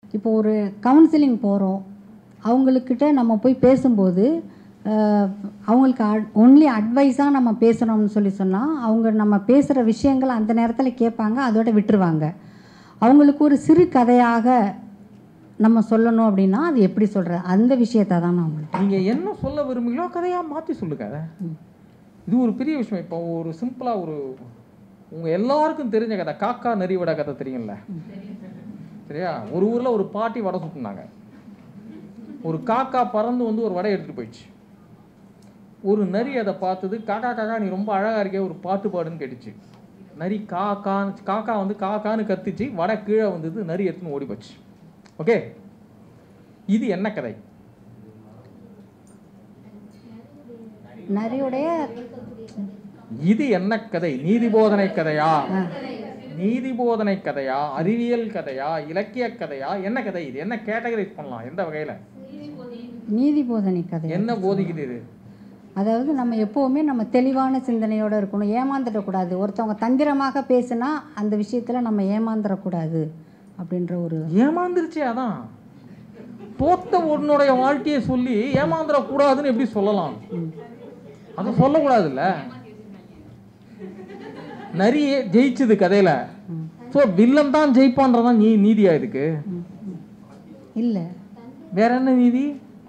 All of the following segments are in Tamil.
இப்போ ஒரு கவுன்சிலிங் போகிறோம் அவங்களுக்கிட்ட நம்ம போய் பேசும்போது அஹ், அவங்களுக்கு ஒன்லி அட்வைஸாக நம்ம பேசுகிறோம்னு சொல்லி சொன்னால் அவங்க நம்ம பேசுகிற விஷயங்கள் அந்த நேரத்தில் கேட்பாங்க அதோட விட்டுருவாங்க அவங்களுக்கு ஒரு சிறு கதையாக நம்ம சொல்லணும் அப்படின்னா அது எப்படி சொல்கிறது அந்த விஷயத்தை தான் நான் உங்களுக்கு நீங்க என்ன சொல்ல விரும்புகிறீங்களோ கதையா மாத்தி சொல்லுங்க அதை இது ஒரு பெரிய விஷயம் இப்போ ஒரு சிம்பிளா ஒரு உங்க எல்லாருக்கும் தெரிஞ்ச கதை காக்கா நரி வடை கதை தெரியும்ல சரியா ஒரு ஊர்ல ஒரு பாட்டி வடை சுட்டுனாங்க ஒரு காக்கா பறந்து வந்து ஒரு வடை எடுத்துட்டு போயிடுச்சு ஒரு நரி அதை பார்த்தது காக்கா காக்கா நீ ரொம்ப அழகா இருக்கே ஒரு பாட்டு பாடுன்னு கேட்டுச்சு நரி காக்கா காக்கா வந்து காக்கான்னு கத்துச்சு வடை கீழே வந்தது நரி எடுத்துன்னு ஓடி போச்சு ஓகே இது என்ன கதை நரியுடைய இது என்ன கதை நீதி போதனை கதையா நீதி போதனை கதையா அறிவியல் கதையா இலக்கிய கதையா என்ன கதை இது என்ன கேட்டகரைஸ் பண்ணலாம் எந்த வகையில நீதி போதனை கதை என்ன போதிக்குது இது அதாவது நம்ம எப்போவுமே நம்ம தெளிவான சிந்தனையோடு இருக்கணும் ஏமாந்துடக்கூடாது ஒருத்தவங்க தந்திரமாக பேசுனா அந்த விஷயத்தில் நம்ம ஏமாந்துடக்கூடாது அப்படின்ற ஒரு ஏமாந்துருச்சே அதான் தோத்த உன்னுடைய வாழ்க்கையை சொல்லி ஏமாந்துட கூடாதுன்னு எப்படி சொல்லலாம் அது சொல்லக்கூடாதுல்ல நரிய ஜெயிச்சது கதையில ஸோ வில்லன் தான் ஜெயிப்பான்றதான் நீ நீதியா இதுக்கு இல்லை வேற என்ன நீதி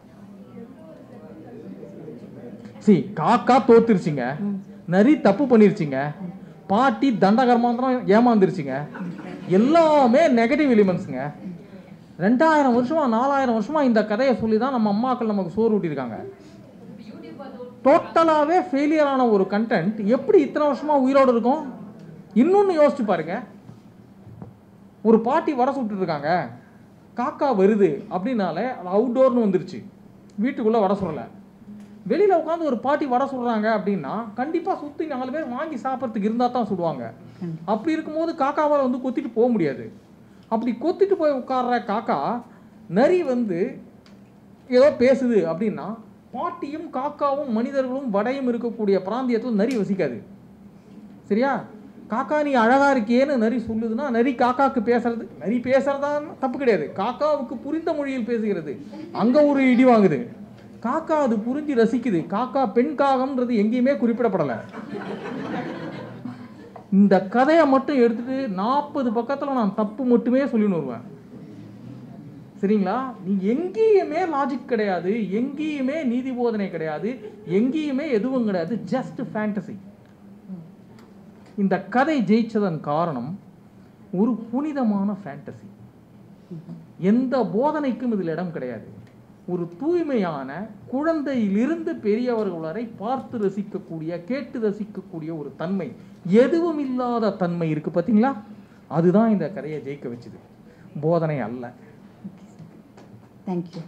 சி காக்கா தோத்துருச்சுங்க நரி தப்பு பண்ணிருச்சுங்க பாட்டி தண்டகர்மாந்திரம் ஏமாந்துருச்சுங்க எல்லாமே நெகட்டிவ் எலிமெண்ட்ஸுங்க ரெண்டாயிரம் வருஷமா நாலாயிரம் வருஷமா இந்த கதையை சொல்லி தான் நம்ம அம்மாக்கள் நமக்கு சோறு ஊட்டியிருக்காங்க டோட்டலாகவே ஃபெயிலியர் ஆன ஒரு கண்டென்ட் எப்படி இத்தனை வருஷமா உயிரோடு இருக்கும் இன்னொன்று யோசிச்சு பாருங்க ஒரு பாட்டி வடை சுட்டுட்டு இருக்காங்க காக்கா வருது அப்படின்னாலே அது அவுட்டோர்னு வந்துருச்சு வீட்டுக்குள்ளே வடை சுடலை வெளியில் உட்காந்து ஒரு பாட்டி வடை சுடுறாங்க அப்படின்னா கண்டிப்பாக சுற்றி நாலு பேர் வாங்கி சாப்பிட்றதுக்கு இருந்தால் தான் சுடுவாங்க அப்படி இருக்கும்போது காக்காவால் வந்து கொத்திட்டு போக முடியாது அப்படி கொத்திட்டு போய் உட்கார்ற காக்கா நரி வந்து ஏதோ பேசுது அப்படின்னா பாட்டியும் காக்காவும் மனிதர்களும் வடையும் இருக்கக்கூடிய பிராந்தியத்தில் நரி வசிக்காது சரியா காக்கா நீ அழகா இருக்கியேன்னு நரி சொல்லுதுன்னா நரி காக்காக்கு பேசுறது நரி பேசுறதா தப்பு கிடையாது காக்காவுக்கு புரிந்த மொழியில் பேசுகிறது அங்க ஒரு இடி வாங்குது காக்கா அது புரிஞ்சு ரசிக்குது காக்கா பெண் காகம்ன்றது எங்கேயுமே குறிப்பிடப்படலை இந்த கதையை மட்டும் எடுத்துட்டு நாற்பது பக்கத்துல நான் தப்பு மட்டுமே சொல்லின்னு வருவேன் சரிங்களா நீ எங்கேயுமே லாஜிக் கிடையாது எங்கேயுமே நீதி போதனை கிடையாது எங்கேயுமே எதுவும் கிடையாது ஜஸ்ட் ஃபேண்டசி இந்த கதை ஜெயிச்சதன் காரணம் ஒரு புனிதமான ஃபேண்டசி எந்த போதனைக்கும் இதில் இடம் கிடையாது ஒரு தூய்மையான குழந்தையிலிருந்து பெரியவர்கள் வரை பார்த்து ரசிக்கக்கூடிய கேட்டு ரசிக்கக்கூடிய ஒரு தன்மை எதுவும் இல்லாத தன்மை இருக்கு பார்த்தீங்களா அதுதான் இந்த கதையை ஜெயிக்க வச்சுது போதனை அல்ல தேங்க்யூ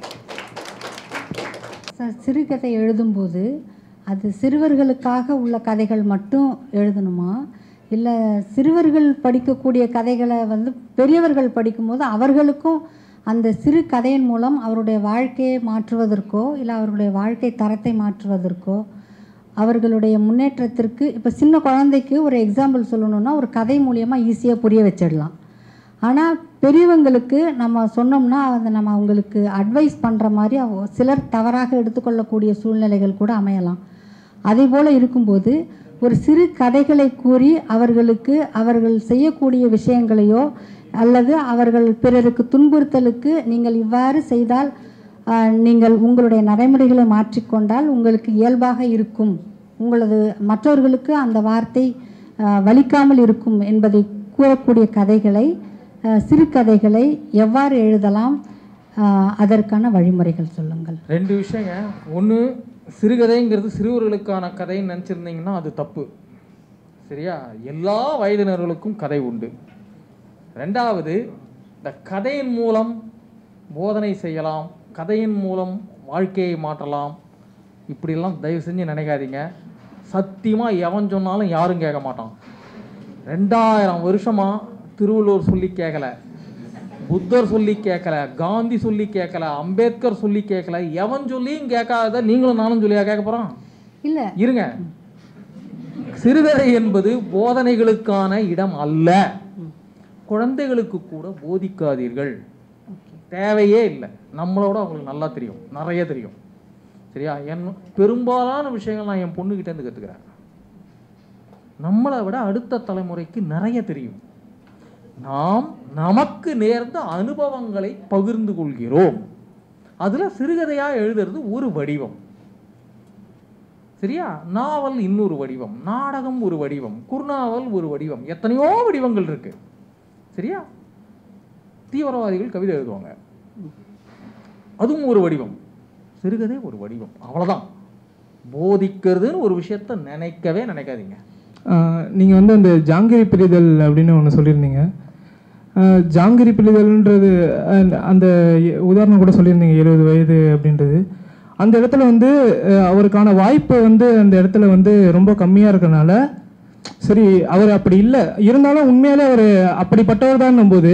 சார் சிறுகதை எழுதும்போது அது சிறுவர்களுக்காக உள்ள கதைகள் மட்டும் எழுதணுமா இல்லை சிறுவர்கள் படிக்கக்கூடிய கதைகளை வந்து பெரியவர்கள் படிக்கும்போது அவர்களுக்கும் அந்த சிறு கதையின் மூலம் அவருடைய வாழ்க்கையை மாற்றுவதற்கோ இல்லை அவர்களுடைய வாழ்க்கை தரத்தை மாற்றுவதற்கோ அவர்களுடைய முன்னேற்றத்திற்கு இப்போ சின்ன குழந்தைக்கு ஒரு எக்ஸாம்பிள் சொல்லணும்னா ஒரு கதை மூலியமாக ஈஸியாக புரிய வச்சிடலாம் ஆனால் பெரியவங்களுக்கு நம்ம சொன்னோம்னா அதை நம்ம அவங்களுக்கு அட்வைஸ் பண்ணுற மாதிரி அவ- சிலர் தவறாக எடுத்துக்கொள்ளக்கூடிய சூழ்நிலைகள் கூட அமையலாம் அதே போல் இருக்கும்போது ஒரு சிறு கதைகளை கூறி அவர்களுக்கு அவர்கள் செய்யக்கூடிய விஷயங்களையோ அல்லது அவர்கள் பிறருக்கு துன்புறுத்தலுக்கு நீங்கள் இவ்வாறு செய்தால் ஆஹ், நீங்கள் உங்களுடைய நடைமுறைகளை மாற்றிக்கொண்டால் உங்களுக்கு இயல்பாக இருக்கும் உங்களது மற்றவர்களுக்கு அந்த வார்த்தை ஆஹ், வலிக்காமல் இருக்கும் என்பதை கூறக்கூடிய கதைகளை ஆஹ், சிறுகதைகளை எவ்வாறு எழுதலாம் ஆஹ், அதற்கான வழிமுறைகள் சொல்லுங்கள் ரெண்டு விஷயங்க ஒன்று சிறுகதைங்கிறது சிறுவர்களுக்கான கதைன்னு நினச்சிருந்தீங்கன்னா அது தப்பு சரியா எல்லா வயதினர்களுக்கும் கதை உண்டு ரெண்டாவது இந்த கதையின் மூலம் போதனை செய்யலாம் கதையின் மூலம் வாழ்க்கையை மாற்றலாம் இப்படிலாம் தயவு செஞ்சு நினைக்காதீங்க சத்தியமாக எவன் சொன்னாலும் யாரும் கேட்க மாட்டான் ரெண்டாயிரம் வருஷமா திருவள்ளுவர் சொல்லி கேட்கல புத்தர் சொல்லி கேட்கல காந்தி சொல்லி கேட்கல அம்பேத்கர் சொல்லி கேட்கல எவன் சொல்லியும் கேட்காத நீங்களும் நானும் சொல்லியா கேட்க போறோம் இல்லை இருங்க சிறுகதை என்பது போதனைகளுக்கான இடம் அல்ல குழந்தைகளுக்கு கூட போதிக்காதீர்கள் தேவையே இல்லை நம்மளோட அவங்களுக்கு நல்லா தெரியும் நிறைய தெரியும் சரியா என் பெரும்பாலான விஷயங்கள் நான் என் பொண்ணுகிட்ட இருந்து கற்றுக்கிறேன் நம்மளை விட அடுத்த தலைமுறைக்கு நிறைய தெரியும் நாம் நமக்கு நேர்ந்த அனுபவங்களை பகிர்ந்து கொள்கிறோம் அதுல சிறுகதையா எழுதுறது ஒரு வடிவம் சரியா நாவல் இன்னொரு வடிவம் நாடகம் ஒரு வடிவம் குறுநாவல் ஒரு வடிவம் எத்தனையோ வடிவங்கள் இருக்கு சரியா தீவிரவாதிகள் கவிதை எழுதுவாங்க அதுவும் ஒரு வடிவம் சிறுகதை ஒரு வடிவம் அவ்வளவுதான் போதிக்கிறதுன்னு ஒரு விஷயத்த நினைக்கவே நினைக்காதீங்க ஆஹ் நீங்க வந்து அந்த ஜாங்கிரி பிரிதல் அப்படின்னு ஒன்று சொல்லியிருந்தீங்க ஆஹ் ஜாங்கிரி பிரிதல்ன்றது அந்த- அந்த எ- உதாரணம் கூட சொல்லியிருந்தீங்க எழுபது வயது அப்படின்றது அந்த இடத்துல வந்து ஆஹ் அவருக்கான வாய்ப்பு வந்து அந்த இடத்துல வந்து ரொம்ப கம்மியாக இருக்கறனால சரி அவர் அப்படி இல்லை இருந்தாலும் உண்மையாலே அவர் அப்படிப்பட்டவர் தான் போது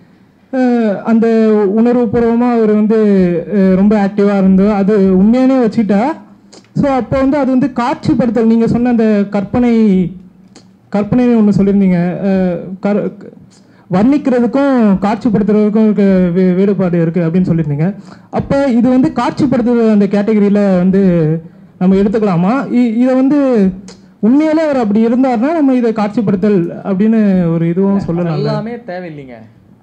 அந்த உணர்வுபூர்வமாக அவர் வந்து ஆஹ் ரொம்ப ஆக்டிவாக இருந்தோ அது உண்மையானே வச்சுட்டா ஸோ அப்போ வந்து அது வந்து காட்சிப்படுத்தல் நீங்கள் சொன்ன அந்த கற்பனை கற்பனை ஒன்று சொல்லியிருந்தீங்க அஹ் கர்- வர்ணிக்கிறதுக்கும் காட்சிப்படுத்துறதுக்கும் இருக்க வே- வேறுபாடு இருக்குது அப்படின்னு சொல்லியிருந்தீங்க அப்போ இது வந்து காட்சிப்படுத்துறது அந்த கேட்டகரியில் வந்து நம்ம எடுத்துக்கலாமா இ- இதை வந்து உண்மையிலே அவர் அப்படி இருந்தாருன்னா நம்ம இதை காட்சிப்படுத்தல் அப்படின்னு ஒரு இதுவும் சொல்லலாம் எல்லாமே தேவையில்லைங்க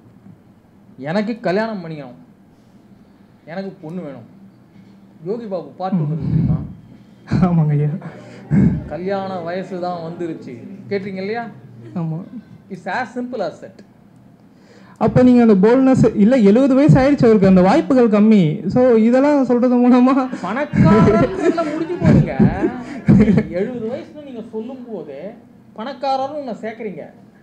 எனக்கு கல்யாணம் பண்ணிக்கணும் எனக்கு பொண்ணு வேணும் யோகி பாபு பாட்டு ஒன்று இருக்கு தெரியுமா ஆமாங்க ஐயா கல்யாண வயசு தான் வந்துருச்சு கேட்டீங்க இல்லையா ஆமாம் it's as simple as that அப்போ நீங்கள் அந்த போல்னஸ் இல்லை எழுபது வயசு ஆயிடுச்சு அவருக்கு அந்த வாய்ப்புகள் கம்மி ஸோ இதெல்லாம் சொல்கிறது மூலமாக பணக்காரர்ல முடிஞ்சு போதுங்க எழுபது வயசுல நீங்க சொல்லும் போது பணக்காரரும் உன்னை சேர்க்குறீங்க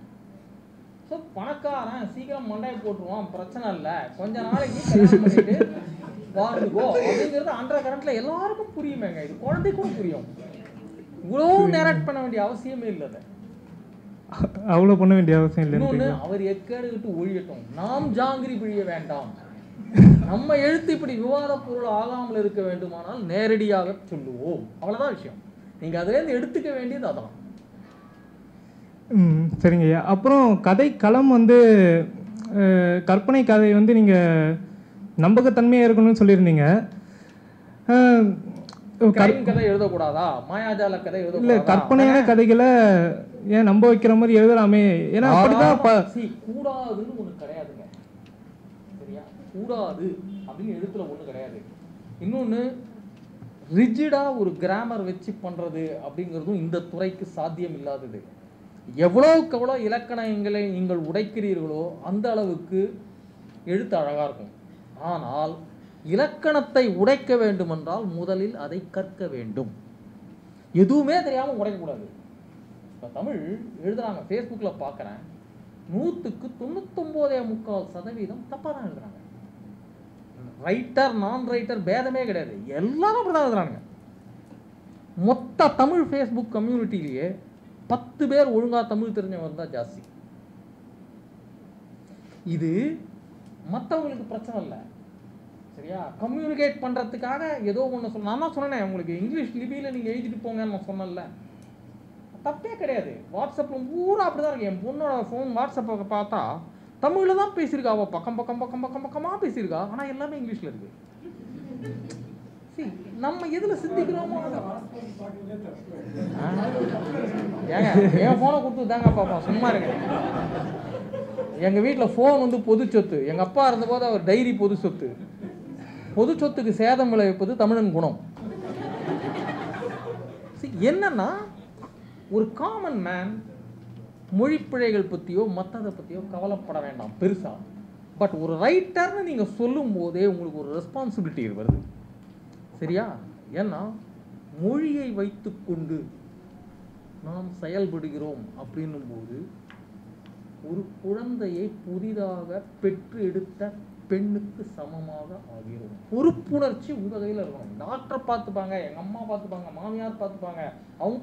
ஸோ பணக்காரன் சீக்கிரம் மண்டையை போட்டுருவான் பிரச்சனை இல்லை கொஞ்ச நாளைக்கு கல்யாணம் பண்ணிட்டு வாழ்ந்துக்கோ அப்படிங்கிறது அன்ற கரண்ட்ல எல்லாருக்கும் புரியுமேங்க இது குழந்தை கூட புரியும் இவ்வளோ நேரட் பண்ண வேண்டிய அவசியமே இல்லை அதை அவ்வளோ பண்ண வேண்டிய அவசியம் இல்லைன்னு இன்னொன்னு அவர் எக்கேடு விட்டு ஒழியட்டும் நாம் ஜாங்கிரி பிழிய வேண்டாம் நம்ம எழுத்து இப்படி விவாத பொருள் ஆகாமல் இருக்க வேண்டுமானால் நேரடியாக சொல்லுவோம் அவ்வளவுதான் விஷயம் நீங்க அதுல இருந்து எடுத்துக்க வேண்டியது அதான் ம் சரிங்க ஐயா அப்புறம் கதை களம் வந்து அஹ், கற்பனை கதை வந்து நீங்கள் நம்பகத்தன்மையாக இருக்கணும்னு சொல்லியிருந்தீங்க அஹ், கற்- கிரைம் கதை எழுதக்கூடாதா மாயாஜால கதை இல்ல எழுதக்கூடாதா கற்பனையான கதைகளை ஏன் நம்ப வைக்கிற மாதிரி எழுதலாமே ஏன்னா அப்படிதான் ப- See, கூடாதுன்னு ஒண்ணு கிடையாதுங்க சரியா கூடாது அப்படின்னு எழுத்துல ஒண்ணு கிடையாது இன்னொன்னு ரிஜிடா ஒரு கிராமர் வச்சு பண்றது அப்படிங்கிறதும் இந்த துறைக்கு சாத்தியம் இல்லாதது எவ்வளவுக்கு எவ்வளோ இலக்கணங்களை நீங்கள் உடைக்கிறீர்களோ அந்த அளவுக்கு எழுத்து அழகா இருக்கும் ஆனால் இலக்கணத்தை உடைக்க வேண்டுமென்றால் முதலில் அதை கற்க வேண்டும் எதுவுமே தெரியாம உடைக்கக்கூடாது இப்போ தமிழ் எழுதுறாங்க ஃபேஸ்புக்கில் பார்க்குறேன் நூற்றுக்கு தொண்ணூத்தொம்போதே முக்கால் சதவீதம் தப்பாக தான் எழுதுறாங்க ரைட்டர் நான் ரைட்டர் பேதமே கிடையாது எல்லாரும் அப்படி தான் எழுதுறாங்க மொத்த தமிழ் ஃபேஸ்புக் கம்யூனிட்டிலேயே பத்து பேர் ஒழுங்கா தமிழ் தெரிஞ்சவங்க தான் ஜாஸ்தி இது மற்றவங்களுக்கு பிரச்சனை இல்லை சரியா கம்யூனிகேட் பண்ணுறதுக்காக ஏதோ ஒன்று சொல்ல நான் தான் சொன்னேனே உங்களுக்கு இங்கிலீஷ் லிபியில் நீங்கள் எழுதிட்டு போங்கன்னு நான் சொன்னேன்ல தப்பே கிடையாது வாட்ஸ்அப்பில் பூரா அப்படி தான் இருக்கு என் பொண்ணோட ஃபோன் வாட்ஸ்அப்பை பார்த்தா தமிழில் தான் பேசியிருக்கா அவள் பக்கம் பக்கம் பக்கம் பக்கம் பக்கமாக பேசியிருக்கா ஆனால் எல்லாமே இங்கிலீஷில் இருக்கு See, நம்ம எதில் சிந்திக்கிறோமோ அதை ஆ? ஏங்க என் ஃபோனை கொடுத்து தாங்க பார்ப்போம் சும்மா இருங்க எங்கள் வீட்டில் ஃபோன் வந்து பொது சொத்து எங்கள் அப்பா இருந்தபோது அவர் டைரி பொது சொத்து பொது சொத்துக்கு சேதம் விளைவிப்பது தமிழன் குணம் See, என்னன்னா ஒரு காமன் மேன் மொழிப்பிழைகள் பற்றியோ மற்றதை பற்றியோ கவலைப்பட வேண்டாம் பெருசா பட் ஒரு ரைட்டர்னு நீங்கள் சொல்லும் போதே உங்களுக்கு ஒரு ரெஸ்பான்சிபிலிட்டி வருது சரியா ஏன்னா மொழியை வைத்துக்கொண்டு நாம் செயல்படுகிறோம் அப்படின்னும் போது ஒரு குழந்தையை புதிதாக பெற்று எடுத்த பெண்ணுக்கு சமமாக ஆகிறோம் பொறுப்புணர்ச்சி உங்க கையில இருக்கணும் டாக்டர் பார்த்துப்பாங்க எங்க அம்மா பார்த்துப்பாங்க மாமியார் பார்த்துப்பாங்க அவங்க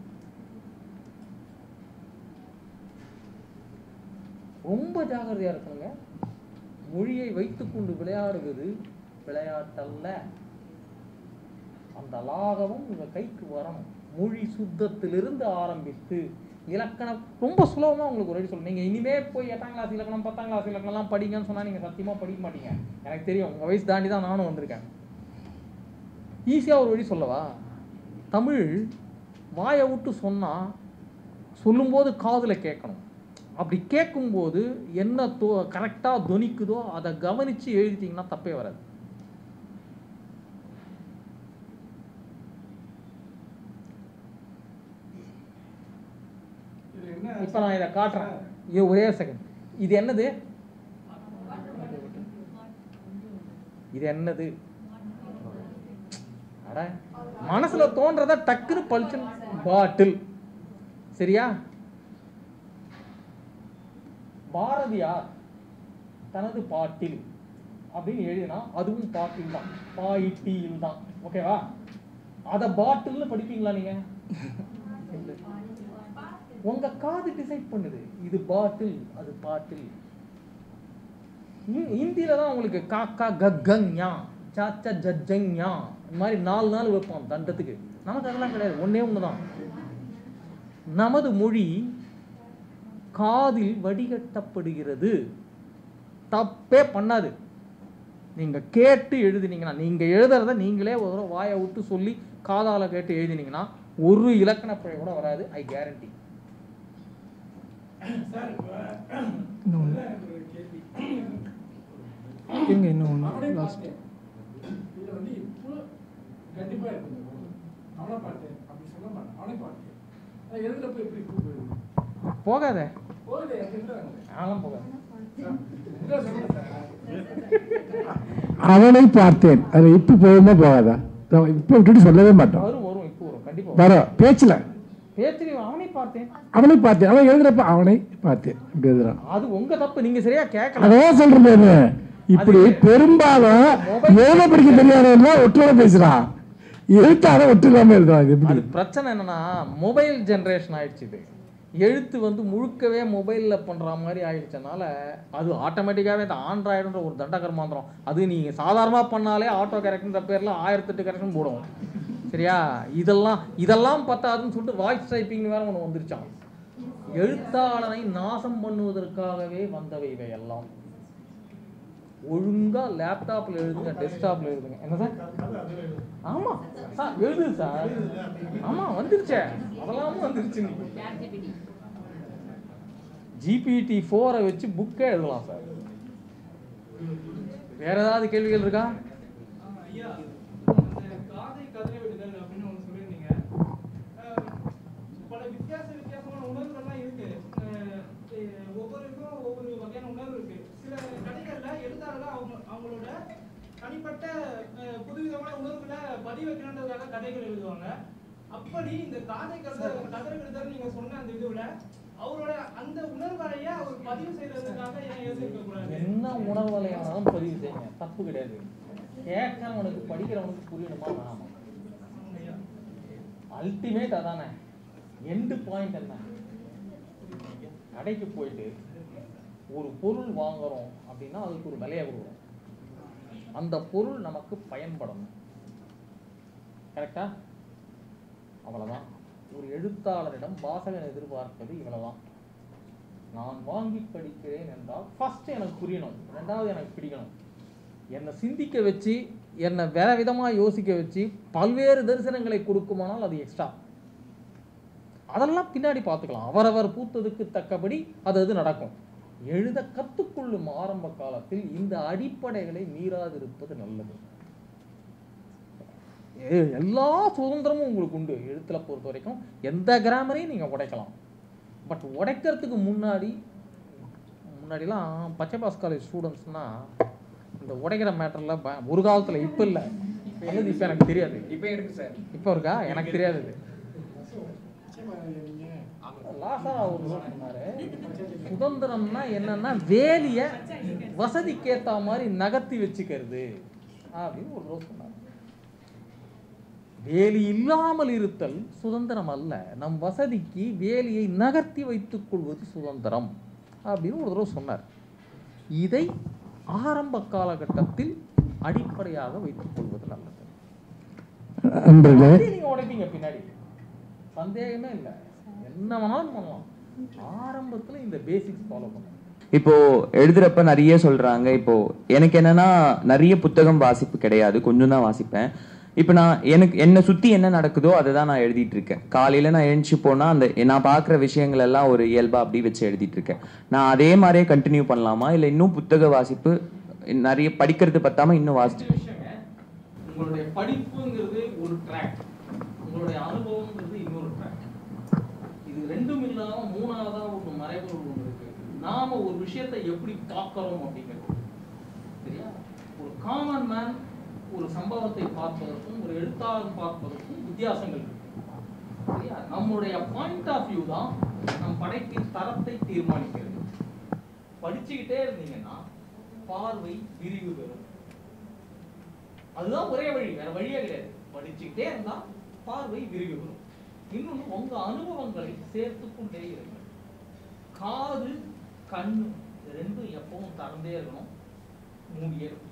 ரொம்ப ஜாகிரதையா இருக்கணுங்க மொழியை வைத்துக்கொண்டு விளையாடுவது விளையாட்டல்ல அந்த லாகவம் உங்க கைக்கு வரணும் மொழி சுத்தத்திலிருந்து ஆரம்பித்து இலக்கணம் ரொம்ப சுலபமாக உங்களுக்கு ஒரு வழி சொல்லுங்க நீங்கள் இனிமே போய் எட்டாம் கிளாஸ் இலக்கணம் பத்தாம் கிளாஸ் இலக்கணம்லாம் படிங்கன்னு சொன்னால் நீங்கள் சத்தியமாக படிக்க மாட்டீங்க எனக்கு தெரியும் உங்கள் வயசு தாண்டி தான் நானும் வந்திருக்கேன் ஈஸியாக ஒரு வழி சொல்லவா தமிழ் வாயை விட்டு சொன்னால் சொல்லும்போது காதில் கேட்கணும் அப்படி கேட்கும்போது என்ன தோ கரெக்டாக தொனிக்குதோ அதை கவனித்து எழுதிட்டிங்கன்னா தப்பே வராது இப்போ நான் இதை காட்டுறேன் இது ஒரே செகண்ட் இது என்னது இது என்னது அட மனசுல தோன்றத டக்குன்னு பளிச்சுன்னு பாட்டில் சரியா பாரதியார் தனது பாட்டில் அப்படின்னு எழுதினா அதுவும் பாட்டில் தான் பாயிட்டில் தான் ஓகேவா அத பாட்டில்னு படிப்பீங்களா நீங்க உங்க காது டிசைட் பண்ணுது இது பாட்டில் அது பாட்டில் ஹி- ஹிந்தியில தான் உங்களுக்கு காக்கா கக்கங்யா சாச்சா ஜஜ்ஜங்யா இந்த மாதிரி நாலு நாள் வைப்போம் தண்டத்துக்கு நமக்கு அதெல்லாம் கிடையாது ஒண்ணே ஒன்று தான் நமது மொழி காதில் வடிகட்டப்படுகிறது தப்பே பண்ணாது நீங்க கேட்டு எழுதினீங்கன்னா நீங்க எழுதுறத நீங்களே ஒரு தடவை வாயை விட்டு சொல்லி காதால கேட்டு எழுதினீங்கன்னா ஒரு இலக்கண பிழை கூட வராது ஐ கேரண்டி இன்னும் ஒன்று எங்க இன்னும் ஒன்று லாஸ்ட் இதுல வந்து இப்போ கண்டிப்பா இருக்குது அவனை பாட்டு அப்படி சொல்ல மாட்டேன் அவனை பாட்டு அது எழுதுறப்ப எப்படி பூ போயிடுது போகாத போகுது அப்படின்றாங்க ஆலாம் போகாது என்ன சொல்லுங்க சார் அவனை பார்த்தேன் அது இப்போ போகுமா போகாதா இப்போ விட்டுட்டு சொல்லவே மாட்டோம் வரும் வரும் இப்போ வரும் கண்டிப்பா வரும் பேச்சில் பேச்சு அவனை பார்த்தேன் அவனை பார்த்தேன் அவன் எழுதுறப்ப அவனை பார்த்தேன் இப்படி எழுதுறான் அது உங்க தப்பு நீங்க சரியா கேட்கல அதான் சொல்றேன் இப்படி பெரும்பாலும் எழுத படிக்க தெரியாதவன் ஒட்டுல பேசுறான் எழுத்தாத ஒட்டுக்காம எழுதுறான் இது எப்படி அது பிரச்சனை என்னன்னா மொபைல் ஜெனரேஷன் ஆயிடுச்சு இது எழுத்து வந்து முழுக்கவே மொபைலில் பண்ணுற மாதிரி ஆயிடுச்சனால அது ஆட்டோமேட்டிக்காகவே இந்த ஆண்ட்ராய்டுன்ற ஒரு தண்டகர்மாந்திரம் அது நீங்கள் சாதாரணமாக பண்ணாலே ஆட்டோ கரெக்ட்ன்ற பேரில் ஆயிரத்தெட்டு கரெக்ஷன் போடும் சரியா இதெல்லாம் இதெல்லாம் பத்தாதுன்னு சொல்லிட்டு வாய்ஸ் டைப்பிங் வேற ஒன்று வந்துருச்சான் எழுத்தாளனை நாசம் பண்ணுவதற்காகவே வந்தவை இவை எல்லாம் ஒழுங்கா லேப்டாப்ல எழுதுங்க டெஸ்க்டாப்ல எழுதுங்க என்ன சார் ஆமா சார் எழுதுது சார் ஆமா வந்துருச்சே அதெல்லாம் வந்துருச்சு ஜிபிடி ஃபோரை வச்சு புக்கே எழுதலாம் சார் வேற ஏதாவது கேள்விகள் இருக்கா ஐயா அந்த காதை கதறி விடுதல் அப்படின்னு ஒன்று சொல்லியிருந்தீங்க அஹ், பல வித்தியாச வித்தியாசமான உணர்வுகள்லாம் இருக்கு அஹ், அஹ், ஒவ்வொருக்கும் ஒவ்வொரு வகையான உணர்வு இருக்கு சில கதைகள்ல எழுத்தாளர்கள் அவங்க அவங்களோட தனிப்பட்ட அஹ், புதுவிதமான உணர்வுகளை பதிவு வைக்கணுன்றதுக்காக கதைகள் எழுதுவாங்க அப்படி இந்த காதை கதற கதறி விடுதல் நீங்க சொன்ன அந்த இதுல அவரோட அந்த உணர்வலைய அவர் பதிவு செய்யறதுக்காக ஏன் எழுதிருக்க கூடாது என்ன உணர்வலையானாலும் பதிவு செய்யுங்க தப்பு கிடையாது கேட்கறவனுக்கு படிக்கிறவனுக்கு புரியணுமா வேணாமா அல்டிமேட் அதானே எண்டு பாயிண்ட் என்ன கடைக்கு போயிட்டு ஒரு பொருள் வாங்குறோம் அப்படின்னா அதுக்கு ஒரு விலையை கொடுக்குறோம் அந்த பொருள் நமக்கு பயன்படணும் கரெக்டா அவ்வளவுதான் ஒரு எழுத்தாளரிடம் வாசகன் எதிர்பார்ப்பது இவ்வளவுதான் நான் வாங்கி படிக்கிறேன் என்றால் ஃபர்ஸ்ட் எனக்கு புரியணும் ரெண்டாவது எனக்கு பிடிக்கணும் என்னை சிந்திக்க வச்சு என்னை வேற விதமா யோசிக்க வச்சு பல்வேறு தரிசனங்களை கொடுக்குமானால் அது எக்ஸ்ட்ரா அதெல்லாம் பின்னாடி பார்த்துக்கலாம் அவரவர் பூத்ததுக்கு தக்கபடி அது அது நடக்கும் எழுத கற்றுக்கொள்ளும் ஆரம்ப காலத்தில் இந்த அடிப்படைகளை மீறாதிருப்பது நல்லது எ- எல்லா சுதந்திரமும் உங்களுக்கு உண்டு எழுத்துல பொறுத்த வரைக்கும் எந்த கிராமரையும் நீங்க உடைக்கலாம் பட் உடைக்கிறதுக்கு முன்னாடி முன்னாடிலாம் பச்சை பாஸ் காலேஜ் ஸ்டூடெண்ட்ஸ்னால் இந்த உடைக்கிற மேட்டரில் ஒரு காலத்தில் இப்போ இல்லை இப்போ என்னது இப்போ எனக்கு தெரியாது இப்போ இருக்கு சார் இப்போ இருக்கா எனக்கு தெரியாது இது லாசா அவர் சொன்னாரு சுதந்திரம்னா என்னன்னா வேலிய வசதிக்கேத்த மாதிரி நகர்த்தி வச்சுக்கிறது அப்படின்னு ஒரு ரோஸ் சொன்னார் வேலி இல்லாமல் இருத்தல் சுதந்திரம் அல்ல நம் வசதிக்கு வேலியை நகர்த்தி வைத்துக் கொள்வது சுதந்திரம் அப்படின்னு ஒரு தடவை சொன்னார் இதை ஆரம்ப காலகட்டத்தில் அடிப்படையாக வைத்துக் கொள்வது நல்லது நண்பர்களே அப்படி நீங்க உடைப்பீங்க பின்னாடி சந்தேகமே இல்லை என்ன வேணாலும் பண்ணலாம் ஆரம்பத்துல இந்த பேசிக்ஸ் ஃபாலோ பண்ணணும் இப்போ எழுதுறப்ப நிறைய சொல்றாங்க இப்போ எனக்கு என்னன்னா நிறைய புத்தகம் வாசிப்பு கிடையாது கொஞ்சம் தான் வாசிப்பேன் இப்போ நான் எனக்கு என்னை சுத்தி என்ன நடக்குதோ அதை தான் நான் எழுதிட்டு இருக்கேன் காலையில நான் எழுந்துச்சு போனா அந்த நான் பார்க்குற விஷயங்கள் எல்லாம் ஒரு இயல்பா அப்படி வச்சு எழுதிட்டு இருக்கேன் நான் அதே மாதிரியே கண்டினியூ பண்ணலாமா இல்லை இன்னும் புத்தக வாசிப்பு நிறைய படிக்கிறது பத்தாம இன்னும் வாசிச்சு ரெண்டு விஷயங்க உங்களுடைய படிப்புங்கிறது ஒரு ட்ராக் உங்களுடைய அனுபவம்ங்கிறது இன்னொரு ட்ராக் இது ரெண்டும் இல்லாம மூணாவதா ஒரு மறைபொருள் ஒன்று இருக்கு நாம ஒரு விஷயத்தை எப்படி பார்க்கறோம் அப்படிங்கிறது சரியா ஒரு காமன் மேன் ஒரு சம்பவத்தை பார்ப்பதற்கும் ஒரு எழுத்தாளர் பார்ப்பதற்கும் வித்தியாசங்கள் இருக்கு சரியா நம்முடைய பாயிண்ட் ஆஃப் வியூ தான் நம் படைப்பின் தரத்தை தீர்மானிக்கிறது படிச்சுக்கிட்டே இருந்தீங்கன்னா பார்வை விரிவு பெறும் அதுதான் ஒரே வழி வேற வழியே கிடையாது படிச்சுக்கிட்டே இருந்தா பார்வை விரிவு பெறும் இன்னொன்னு உங்க அனுபவங்களை சேர்த்து கொண்டே இருங்கள் காது கண்ணு இது ரெண்டும் எப்பவும் திறந்தே இருக்கணும் மூடியே இருக்கணும்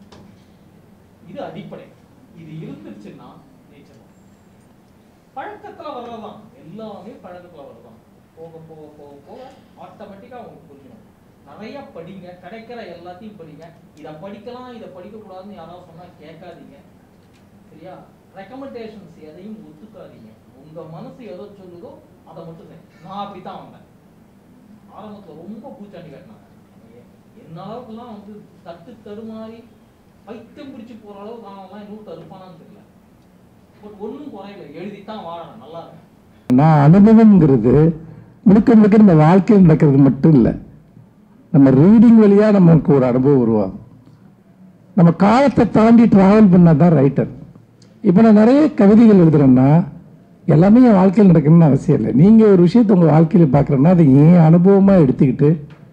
இது அடிப்படை இது இருந்துச்சுன்னா நீச்சல் பழக்கத்துல வர்றதுதான் எல்லாமே பழக்கத்துல வர்றதுதான் போக போக போக போக ஆட்டோமேட்டிக்கா உங்களுக்கு புரிஞ்சிடும் நிறைய படிங்க கிடைக்கிற எல்லாத்தையும் படிங்க இதை படிக்கலாம் இதை படிக்க கூடாதுன்னு யாராவது சொன்னா கேட்காதீங்க சரியா ரெக்கமெண்டேஷன்ஸ் எதையும் ஒத்துக்காதீங்க உங்க மனசு எதோ சொல்லுதோ அதை மட்டும் செய் நான் அப்படித்தான் வந்தேன் ஆரம்பத்துல ரொம்ப பூச்சாண்டி காட்டினாங்க என்ன அளவுக்குலாம் வந்து தட்டு தடுமாறி பைத்தியம் பிடிச்சு போற அளவுக்கு அவன்லாம் இன்னும் தடுப்பானான்னு தெரியல பட் ஒண்ணும் குறையல எழுதித்தான் வாழணும் நல்லா இருக்கு நான் அனுபவம்ங்கிறது முழுக்க முழுக்க நம்ம வாழ்க்கையில் நடக்கிறது மட்டும் இல்லை நம்ம ரீடிங் வழியா நமக்கு ஒரு அனுபவம் உருவாகும் நம்ம காலத்தை தாண்டி டிராவல் பண்ணாதான் தான் ரைட்டர் இப்போ நான் நிறைய கவிதைகள் எழுதுறேன்னா எல்லாமே என் வாழ்க்கையில் நடக்கணும்னு அவசியம் இல்லை நீங்கள் ஒரு விஷயத்தை உங்கள் வாழ்க்கையில் பார்க்குறேன்னா அதை ஏன் அனுபவமாக எடுத்துக்கிட்டு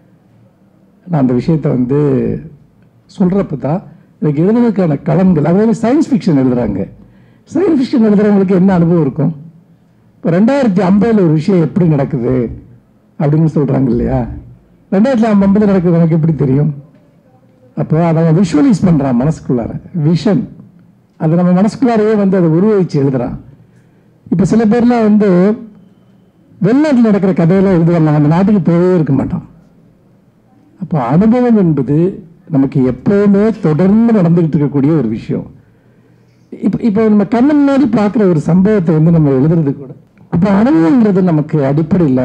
நான் அந்த விஷயத்தை வந்து சொல்கிறப்ப தான் எனக்கு எழுதுறதுக்கான களங்கள் அதாவது சயின்ஸ் ஃபிக்ஷன் எழுதுறாங்க சயின்ஸ் ஃபிக்ஷன் எழுதுறவங்களுக்கு என்ன அனுபவம் இருக்கும் இப்போ ரெண்டாயிரத்தி ஐம்பதில் ஒரு விஷயம் எப்படி நடக்குது அப்படின்னு சொல்கிறாங்க இல்லையா ரெண்டாயிரத்தி ஐம்பது நடக்குது எனக்கு எப்படி தெரியும் அப்போ அதை அவன் விஷுவலைஸ் பண்ணுறான் மனசுக்குள்ளார விஷன் அது நம்ம மனசுக்குள்ளாரையே வந்து அதை உருவகிச்சு எழுதுறான் இப்போ சில பேர்லாம் வந்து வெளிநாட்டில் நடக்கிற கதையெல்லாம் எழுதுவாங்க அந்த நாட்டுக்கு போகவே இருக்க மாட்டான் அப்போ அனுபவம் என்பது நமக்கு எப்பவுமே தொடர்ந்து நடந்துகிட்டு இருக்கக்கூடிய ஒரு விஷயம் இப்போ இப்போ நம்ம கண்ணு முன்னாடி பார்க்குற ஒரு சம்பவத்தை வந்து நம்ம எழுதுறது கூட அப்போ அனுபவங்கிறது நமக்கு அடிப்படையில்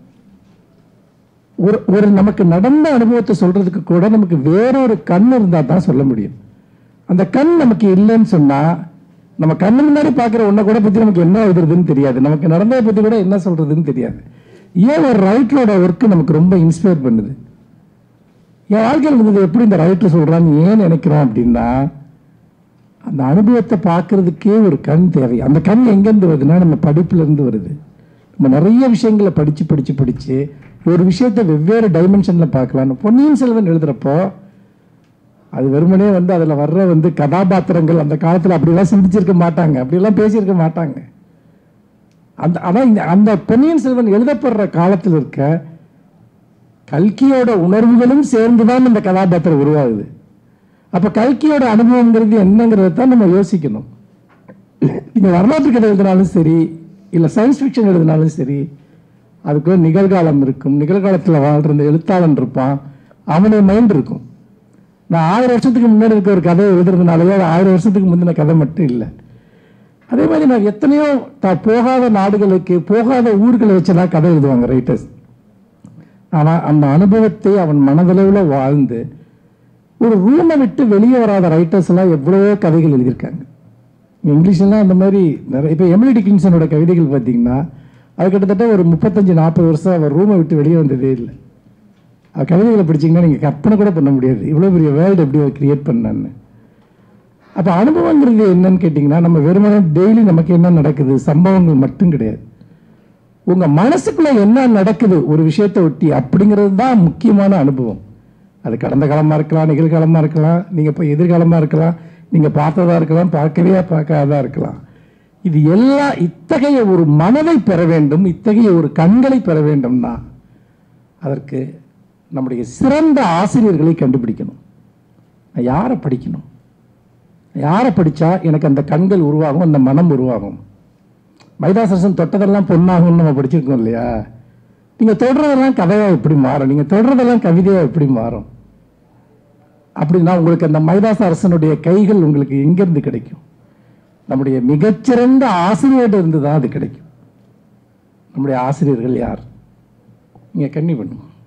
ஒரு ஒரு நமக்கு நடந்த அனுபவத்தை சொல்றதுக்கு கூட நமக்கு வேறொரு கண் இருந்தால் தான் சொல்ல முடியும் அந்த கண் நமக்கு இல்லைன்னு சொன்னா நம்ம கண்ணு முன்னாடி பார்க்குற ஒன்றை கூட பற்றி நமக்கு என்ன எழுதுறதுன்னு தெரியாது நமக்கு நடந்ததை பற்றி கூட என்ன சொல்றதுன்னு தெரியாது ஏன் ஒரு ரைட்டரோட ஒர்க்கு நமக்கு ரொம்ப இன்ஸ்பயர் பண்ணுது என் வாழ்க்கையில் இருந்தது எப்படி இந்த ரைட்டர் சொல்றான்னு ஏன் நினைக்கிறோம் அப்படின்னா அந்த அனுபவத்தை பார்க்கறதுக்கே ஒரு கண் தேவை அந்த கண் எங்கேருந்து வருதுன்னா நம்ம படிப்புல இருந்து வருது நம்ம நிறைய விஷயங்களை படிச்சு படிச்சு படிச்சு ஒரு விஷயத்தை வெவ்வேறு டைமென்ஷன்ல பார்க்கலாம் பொன்னியின் செல்வன் எழுதுறப்போ அது வெறுமனே வந்து அதில் வர்ற வந்து கதாபாத்திரங்கள் அந்த காலத்தில் அப்படிலாம் சிந்திச்சிருக்க மாட்டாங்க அப்படிலாம் பேசியிருக்க மாட்டாங்க அந்த அதான் இந்த அந்த பொன்னியின் செல்வன் எழுதப்படுற காலத்தில் இருக்க கல்கியோட உணர்வுகளும் சேர்ந்து தான் இந்த கதாபாத்திரம் உருவாகுது அப்போ கல்கியோட அனுபவங்கிறது என்னங்கிறத தான் நம்ம யோசிக்கணும் நீங்கள் வரலாற்று கதை எழுதினாலும் சரி இல்லை சயின்ஸ் ஃபிக்ஷன் எழுதினாலும் சரி அதுக்கு நிகழ்காலம் இருக்கும் நிகழ்காலத்தில் வாழ்கிற இந்த எழுத்தாளன் இருப்பான் அவனுடைய மைண்ட் இருக்கும் நான் ஆயிரம் வருஷத்துக்கு முன்னாடி இருக்க ஒரு கதை எழுதுறதுனாலயோ அது ஆயிரம் வருஷத்துக்கு முந்தின கதை மட்டும் இல்லை அதே மாதிரி நான் எத்தனையோ தான் போகாத நாடுகளுக்கு போகாத ஊர்களை வச்சுலாம் கதை எழுதுவாங்க ரைட்டர்ஸ் ஆனால் அந்த அனுபவத்தை அவன் மனதளவில் வாழ்ந்து ஒரு ரூமை விட்டு வெளியே வராத ரைட்டர்ஸ் எல்லாம் எவ்வளவோ கதைகள் எழுதியிருக்காங்க இங்கிலீஷ்லாம் அந்த மாதிரி நிறைய இப்போ எமிலி டிக்கின்சனோட கவிதைகள் பார்த்தீங்கன்னா அது கிட்டத்தட்ட ஒரு முப்பத்தஞ்சு நாற்பது வருஷம் அவர் ரூமை விட்டு வெளியே வந்ததே இல்லை அவர் கவிதைகளை படிச்சீங்கன்னா நீங்கள் கற்பனை கூட பண்ண முடியாது இவ்வளோ பெரிய வேர்ல்டு எப்படி அவர் கிரியேட் பண்ணான்னு அப்போ அனுபவங்கிறது என்னன்னு கேட்டிங்கன்னா நம்ம வெறுமனே டெய்லி நமக்கு என்ன நடக்குது சம்பவங்கள் மட்டும் கிடையாது உங்க மனசுக்குள்ள என்ன நடக்குது ஒரு விஷயத்தை ஒட்டி அப்படிங்கிறது தான் முக்கியமான அனுபவம் அது கடந்த காலமா இருக்கலாம் நிகழ்காலமா இருக்கலாம் நீங்க இப்போ எதிர்காலமா இருக்கலாம் நீங்க பார்த்ததா இருக்கலாம் பார்க்கவே பார்க்காததா இருக்கலாம் இது எல்லாம் இத்தகைய ஒரு மனதை பெற வேண்டும் இத்தகைய ஒரு கண்களை பெற வேண்டும்னா அதற்கு நம்முடைய சிறந்த ஆசிரியர்களை கண்டுபிடிக்கணும் நான் யாரை படிக்கணும் யாரை படித்தா எனக்கு அந்த கண்கள் உருவாகும் அந்த மனம் உருவாகும் மைதாசரசன் தொட்டதெல்லாம் பொன்னாகும்னு நம்ம படிச்சிருக்கோம் இல்லையா நீங்கள் தொடுறதெல்லாம் கதையாக எப்படி மாறும் நீங்கள் தொடுறதெல்லாம் கவிதையாக எப்படி மாறும் அப்படின்னா உங்களுக்கு அந்த மைதாச அரசனுடைய கைகள் உங்களுக்கு எங்கேருந்து கிடைக்கும் நம்முடைய மிகச்சிறந்த ஆசிரியர்கிட்ட இருந்து தான் அது கிடைக்கும் நம்முடைய ஆசிரியர்கள் யார் நீங்கள் கன்னி பண்ணுங்க